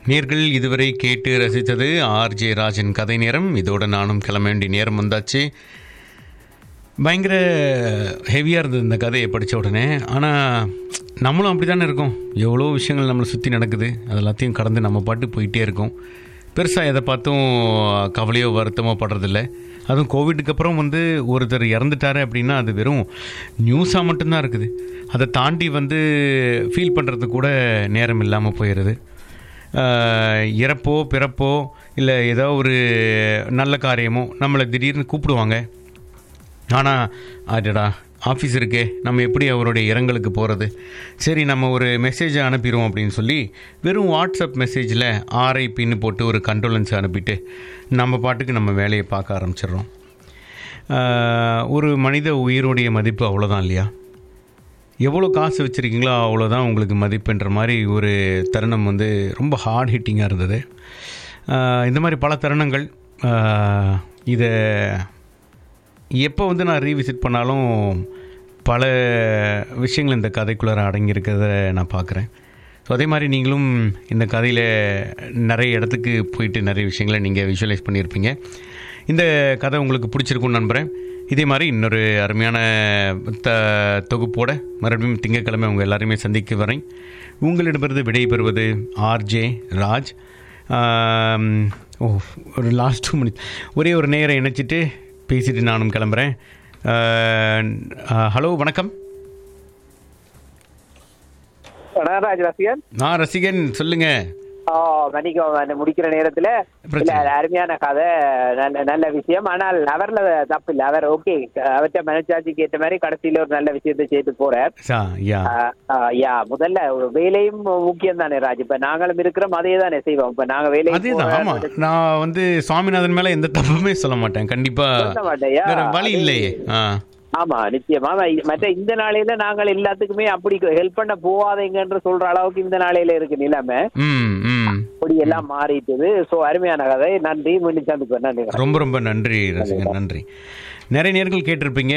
நேர்கள் இதுவரை கேட்டு ரசித்தது ஆர்ஜே ராஜன் கதை நேரம் இதோட நானும் கிளம்ப வேண்டிய நேரம் வந்தாச்சு பயங்கர ஹெவியாக இருந்தது இந்த கதையை படித்த உடனே ஆனால் நம்மளும் அப்படி தானே இருக்கோம் எவ்வளோ விஷயங்கள் நம்மளை சுற்றி நடக்குது அது எல்லாத்தையும் கடந்து நம்ம பாட்டு போயிட்டே இருக்கோம் பெருசாக எதை பார்த்தும் கவலையோ வருத்தமோ படுறதில்ல அதுவும் கோவிட்டுக்கு அப்புறம் வந்து ஒருத்தர் இறந்துட்டாரு அப்படின்னா அது வெறும் நியூஸாக மட்டும்தான் இருக்குது அதை தாண்டி வந்து ஃபீல் பண்ணுறதுக்கு கூட நேரம் இல்லாமல் போயிடுது ஆஹ் இறப்போ பிறப்போ இல்லை ஏதோ ஒரு நல்ல காரியமோ நம்மளை திடீர்னு கூப்பிடுவாங்க ஆனால் அடடா ஆஃபீஸ் இருக்கே நம்ம எப்படி அவருடைய இரங்கலுக்கு போகிறது சரி நம்ம ஒரு மெசேஜை அனுப்பிடுவோம் அப்படின்னு சொல்லி வெறும் வாட்ஸ்அப் மெசேஜில் ஆர்ஐபின்னு போட்டு ஒரு கண்டோலன்ஸ் அனுப்பிட்டு நம்ம பாட்டுக்கு நம்ம வேலையை பார்க்க ஆரம்பிச்சிடுறோம் ஆஹ் ஒரு மனித உயிருடைய மதிப்பு அவ்வளோதான் இல்லையா எவ்வளோ காசு வச்சுருக்கீங்களோ அவ்வளோதான் உங்களுக்கு மதிப்புன்ற மாதிரி ஒரு தருணம் வந்து ரொம்ப ஹார்ட் ஹிட்டிங்காக இருந்தது ஆஹ் இந்த மாதிரி பல தருணங்கள் ஆஹ் இதை எப்போ வந்து நான் ரீவிசிட் பண்ணாலும் பல விஷயங்கள் இந்த கதைக்குள்ளார அடங்கியிருக்கிறத நான் பார்க்குறேன் ஸோ அதே மாதிரி நீங்களும் இந்த கதையில் நிறைய இடத்துக்கு போயிட்டு நிறைய விஷயங்களை நீங்கள் விஷுவலைஸ் பண்ணியிருப்பீங்க இந்த கதை உங்களுக்கு பிடிச்சிருக்கும்னு நம்புகிறேன் இதே மாதிரி இன்னொரு அருமையான த தொகுப்போட மறுபடியும் திங்கட்கிழமை உங்கள் எல்லாரையுமே சந்திக்க வரேன் உங்களிடமிருந்து விடைபெறுவது ஆர்ஜே ராஜ் ஆம், ஓ ஒரு லாஸ்ட் டூ மினிட்ஸ் ஒரே ஒரு நேரம் இணைச்சிட்டு பேசிட்டு நானும் கிளம்புறேன் ஹலோ வணக்கம் நடராஜ் ரசிகன் நான் ரசிகன் சொல்லுங்க ஓ மன்னிக்கவும் அந்த முடிக்கிற நேரத்துல பிரச்சனை இல்ல அரமையான கதை நல்ல நல்ல விஷயம் ஆனால் அவர்ல தப்பு இல்ல அவர் ஓகே அவர்கிட்ட மனச்சாட்சிக்கு ஏற்ற மாதிரி கடைசியில ஒரு நல்ல விஷயத்தை செய்து போறார் சா யா ஆஹ், ஆஹ், யா முதல்ல ஒரு வேலையும் முக்கியம் தானே ராஜ் இப்ப நாங்களும் இருக்கிறோம் அதே தானே செய்வோம் இப்ப நாங்க வேலைக்கு அதேதான் ஆமா போற- நான் வந்து சுவாமிநாதன் மேல எந்த தப்புமே சொல்ல மாட்டேன் கண்டிப்பா சொல்ல மாட்டேயா? வேற வழி அது- இல்லையே ஆ ஆமா நிச்சயமா ஆமா, இ- மற்ற இந்த நாளையில நாங்கள் எல்லாத்துக்குமே அப்படி ஹெல்ப் பண்ண போவாதீங்கன்ற சொல்ற அளவுக்கு இந்த நாளையில இருக்கு நிலைமை ம் ம் அப்படி எல்லாம் மாறிட்டுது சோ அருமையான கதை நன்றி மீண்டும் சந்திப்போம் நன்றி ரொம்ப ரொம்ப நன்றி ரசிகன் நன்றி நிறைய நேர்கள் கேட்டிருப்பீங்க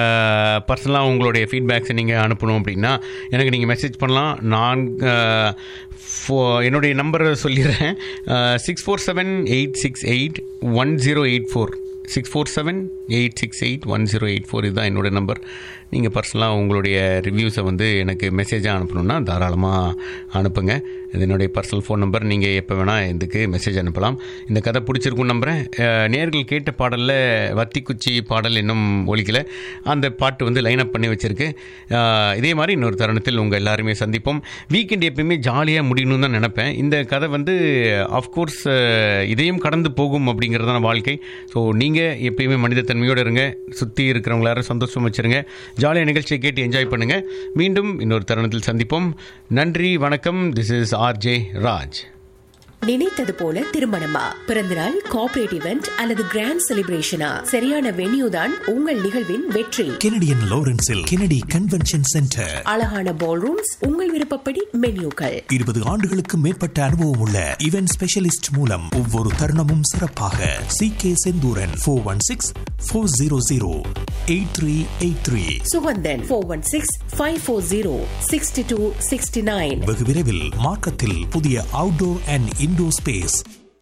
பர்சனலாக உங்களுடைய ஃபீட்பேக்ஸை நீங்கள் அனுப்பணும் அப்படின்னா எனக்கு நீங்கள் மெசேஜ் பண்ணலாம் நான் அஹ், ஃபோ- என்னுடைய நம்பரை சொல்லிடுறேன் six four seven eight six eight one zero eight four six four seven eight six eight one zero eight four இதுதான் என்னோடய நம்பர் நீங்கள் பர்சனலாக உங்களுடைய ரிவ்யூஸை வந்து எனக்கு மெசேஜாக அனுப்பணுன்னா தாராளமாக அனுப்புங்க இது என்னுடைய பர்சனல் ஃபோன் நம்பர் நீங்கள் எப்போ வேணால் இதுக்கு மெசேஜ் அனுப்பலாம் இந்த கதை பிடிச்சிருக்குன்னு நம்புகிறேன் அஹ், நேர்கள் கேட்ட பாடலில் வத்திக்குச்சி பாடல் இன்னும் ஒலிக்கல அந்த பாட்டு வந்து லைன் அப் பண்ணி வச்சுருக்கு அஹ், இதே மாதிரி இன்னொரு தருணத்தில் உங்கள் எல்லாருமே சந்திப்போம் வீக்கெண்ட் எப்பயுமே ஜாலியாக முடியணும்னு தான் நினைப்பேன் இந்த கதை வந்து ஆஃப்கோர்ஸ் இதையும் கடந்து போகும் அப்படிங்கிறதான வாழ்க்கை ஸோ நீங்கள் எப்பயுமே மனிதத்தன்மையோடு இருங்க சுற்றி இருக்கிறவங்க எல்லாரும் சந்தோஷம் வச்சுருங்க ஜாலியாக நிகழ்ச்சியை கேட்டு என்ஜாய் பண்ணுங்கள் மீண்டும் இன்னொரு தருணத்தில் சந்திப்போம் நன்றி வணக்கம் திஸ் இஸ் ஆர்ஜே ராஜ் நினைத்தது போல திருமணமா பிறந்தநாள் கார்ப்பரேட் இவெண்ட் அல்லது கிராண்ட் செலிப்ரேஷனா சரியான வென்யூ தான் உங்கள் நிகழ்வின் வெற்றி கெனடியன் லாரன்ஸில் கெனடி கன்வென்ஷன் சென்டர் அழகான பால் ரூம்ஸ் உங்கள் விருப்பப்படி மென்யூக்கள் இருபது ஆண்டுகளுக்கு மேற்பட்ட அனுபவம் உள்ள இவென்ட் ஸ்பெஷலிஸ்ட் மூலம் ஒவ்வொரு தருணமும் சிறப்பாக C K Senthooran four one six four zero zero eight three eight three Suganthan four one six five four zero sixty two sixty nine வெகு விரைவில் மார்க்கத்தில் புதிய அவுட்டோர் அண்ட் இன்டோர் ஸ்பேஸ்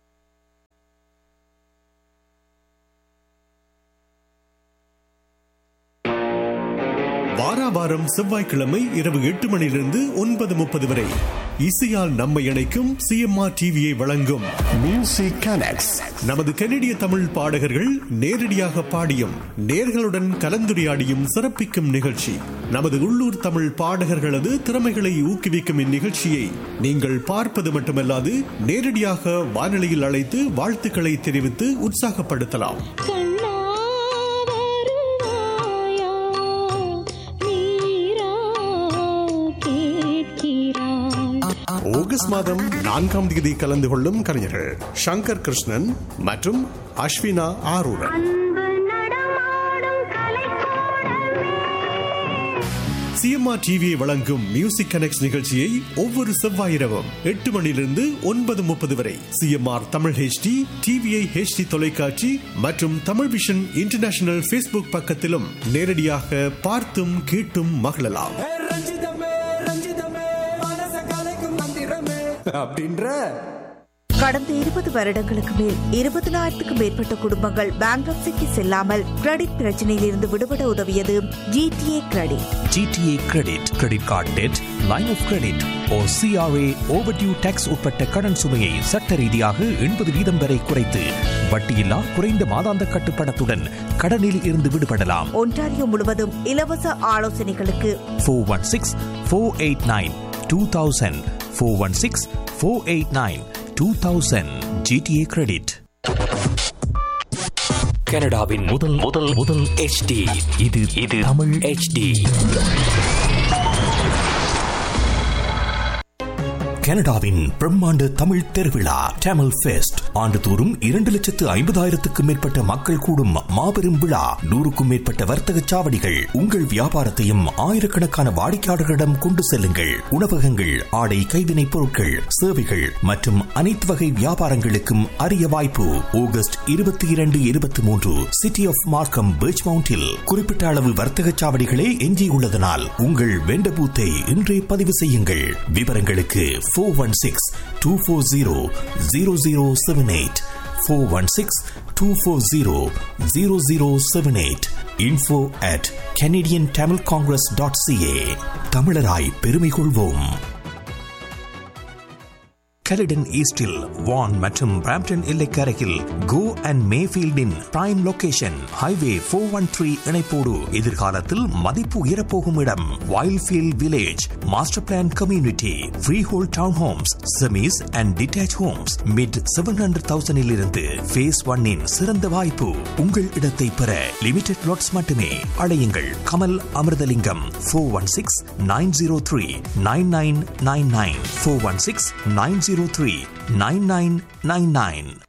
வாராவாரம் செவ்வாய்க்கிழமை இரவு எட்டு மணியிலிருந்து ஒன்பது முப்பது வரை இசையால் நம்மை இணைக்கும் சிஎம்ஆர் டிவியை வழங்கும் மியூசிக் கனெக்ட்ஸ் நமது கனடிய தமிழ் பாடகர்கள் நேரடியாக பாடியும் நேர்களுடன் கலந்துரையாடியும் சிறப்பிக்கும் நிகழ்ச்சி நமது உள்ளூர் தமிழ் பாடகர்களது திறமைகளை ஊக்குவிக்கும் இந்நிகழ்ச்சியை நீங்கள் பார்ப்பது மட்டுமல்லாது நேரடியாக வானொலியில் அழைத்து வாழ்த்துக்களை தெரிவித்து உற்சாகப்படுத்தலாம் கண்ணா வருவாயா நீரா கேட்கிறாய் ஆகஸ்ட் மாதம் நான்காம் தேதி கலந்து கொள்ளும் கலைஞர்கள் சங்கர் கிருஷ்ணன் மற்றும் அஸ்வினா ஆரூரன் அன்பு நடமாடும் கலைக்கூடமே சிஎம்ஆர் டிவியை வழங்கும் மியூசிக் கனெக்ட் நிகழ்ச்சியை ஒவ்வொரு செவ்வாய் இரவும் எட்டு மணியிலிருந்து ஒன்பது முப்பது வரை CMR Tamil HD TVI HD தொலைக்காட்சி மற்றும் தமிழ் விஷன் இன்டர்நேஷனல் ஃபேஸ்புக் பக்கத்திலும் நேரடியாக பார்த்தும் கேட்டும் மகிழலாம் ஏ ரஞ்சிதமே ரஞ்சிதமே மனச கலைக்கும் மந்திரமே அப்படின்ற கடந்த இருபது வருடங்களுக்கு மேல் இருபதனாயிரத்துக்கும் மேற்பட்ட குடும்பங்கள் பேங்க்ரப்சிக்கு செல்லாமல் கிரெடிட் பிரச்சனையில் இருந்து விடுபட உதவியது GTA credit GTA credit credit card debt line of credit oh CRA overdue tax உட்பட்ட கடன் சுமையை சட்ட ரீதியாக எண்பது வீதம் வரை குறைத்து வட்டியில்லா குறைந்த மாதாந்த கட்டுப்பணத்துடன் கடனில் இருந்து விடுபடலாம் ஒன்டாரியோ முழுவதும் இலவச ஆலோசனைகளுக்கு four one six four eight nine two thousand four one six four eight nine two thousand GTA credit கனடாவின் முதல் முதல் முதல் HD இது இது தமிழ் HD கனடாவின் பிரம்மாண்ட தமிழ் திருவிழா டேமல் ஃபெஸ்ட் ஆண்டுதோறும் இரண்டு லட்சத்து ஐம்பதாயிரத்துக்கும் மேற்பட்ட மக்கள் கூடும் மாபெரும் விழா நூறுக்கும் மேற்பட்ட வர்த்தக சாவடிகள் உங்கள் வியாபாரத்தையும் ஆயிரக்கணக்கான வாடிக்கையாளர்களிடம் கொண்டு செல்லுங்கள் உணவகங்கள் ஆடை கைவினைப் பொருட்கள் சேவைகள் மற்றும் அனைத்து வகை வியாபாரங்களுக்கும் அரிய வாய்ப்பு ஆகஸ்ட் இருபத்தி இரண்டு இருபத்தி மூன்று சிட்டி ஆஃப் மார்க்கம் பீச் மவுண்டில் குறிப்பிட்ட அளவு வர்த்தக சாவடிகளே எஞ்சியுள்ளதனால் உங்கள் வெண்ட பூத்தை இன்றே பதிவு செய்யுங்கள் விவரங்களுக்கு four one six two four zero zero zero seven eight four one six two four zero zero zero seven eight info at Canadian Tamil congress dot CA தமிழராய் பெருமை கொள்வோம் கலிடன் ஈஸ்டில் வான் மற்றும் பிராம்டன் எல்லைக்கரையில் கோ அண்ட் மேஃபீல்டின் prime location highway four one three இணைப்போடு எதிர்காலத்தில் மதிப்பு உயரப்போகும் இடம் Wildfield village master plan community freehold townhomes semis and detached homes mid seven hundred தௌசண்டில் இருந்து ஃபேஸ் ஒன்னின் சிறந்த வாய்ப்பு உங்கள் இடத்தை பெற லிமிடெட் லாட்ஸ் மட்டுமே அழையுங்கள் Kamal Amirthalingam four one six nine zero three nine nine nine nine four one six nine zero three nine nine nine nine